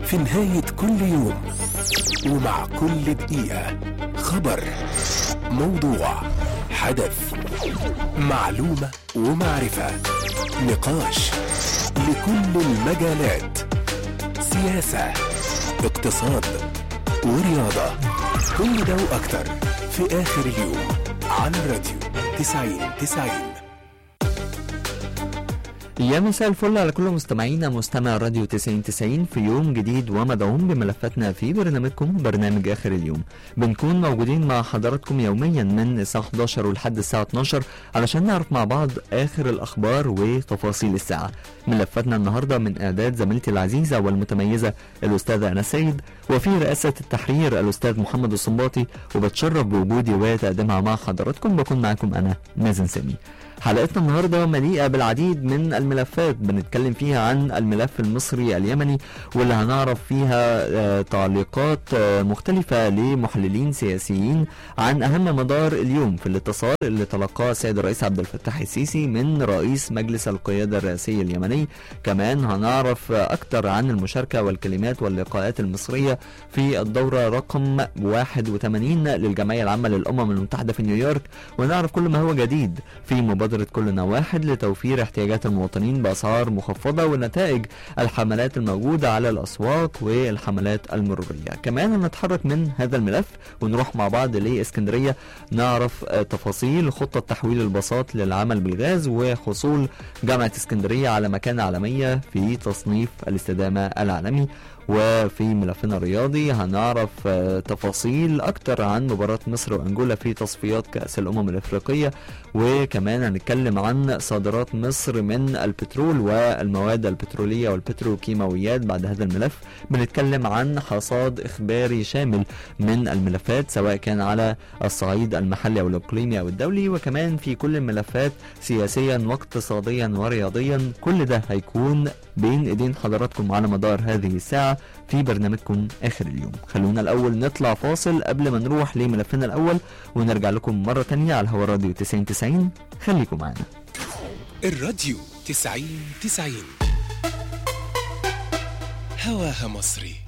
في نهاية كل يوم ومع كل دقيقة خبر موضوع حدث معلومة ومعرفة نقاش لكل المجالات سياسة اقتصاد ورياضة كل ده وأكتر في آخر اليوم على الراديو 90 90 يا مساء الفل على كل مستمعينا مستمع راديو 90 90 في يوم جديد ومدعوم بملفاتنا في برنامجكم برنامج اخر اليوم بنكون موجودين مع حضراتكم يوميا من الساعه 11 ولحد الساعه 12 علشان نعرف مع بعض اخر الاخبار وتفاصيل الساعه ملفاتنا النهارده من اعداد زميلتي العزيزه والمتميزه الاستاذه انا سيد وفي رئاسه التحرير الاستاذ محمد الصنباطي وبتشرف بوجودي وتقديمها مع حضراتكم بكون معاكم انا مازن سامي حلقتنا النهارده مليئه بالعديد من الملفات بنتكلم فيها عن الملف المصري اليمني واللي هنعرف فيها آه، تعليقات آه، مختلفه لمحللين سياسيين عن اهم مدار اليوم في الاتصال اللي تلقاه السيد الرئيس عبد الفتاح السيسي من رئيس مجلس القياده الرئاسي اليمني كمان هنعرف آه، اكتر عن المشاركه والكلمات واللقاءات المصريه في الدوره رقم 81 للجمعيه العامه للامم المتحده في نيويورك ونعرف كل ما هو جديد في مبادرة كلنا واحد لتوفير احتياجات المواطنين بأسعار مخفضة ونتائج الحملات الموجودة على الأسواق والحملات المرورية كمان هنتحرك من هذا الملف ونروح مع بعض لإسكندرية نعرف آه، تفاصيل خطة تحويل الباصات للعمل بالغاز وحصول جامعة اسكندرية على مكانة عالمية في تصنيف الاستدامة العالمي وفي ملفنا الرياضي هنعرف آه، تفاصيل أكتر عن مباراة مصر وأنجولا في تصفيات كأس الأمم الأفريقية وكمان هنتكلم عن صادرات مصر من البترول والمواد البترولية والبتروكيماويات بعد هذا الملف بنتكلم عن حصاد إخباري شامل من الملفات سواء كان على الصعيد المحلي أو الإقليمي أو الدولي وكمان في كل الملفات سياسيا واقتصاديا ورياضيا كل ده هيكون بين ايدين حضراتكم على مدار هذه الساعة في برنامجكم آخر اليوم خلونا الأول نطلع فاصل قبل ما نروح لملفنا الأول ونرجع لكم مرة تانية على هوا راديو 90 90 خليكم معانا الراديو 90 90 هواها مصري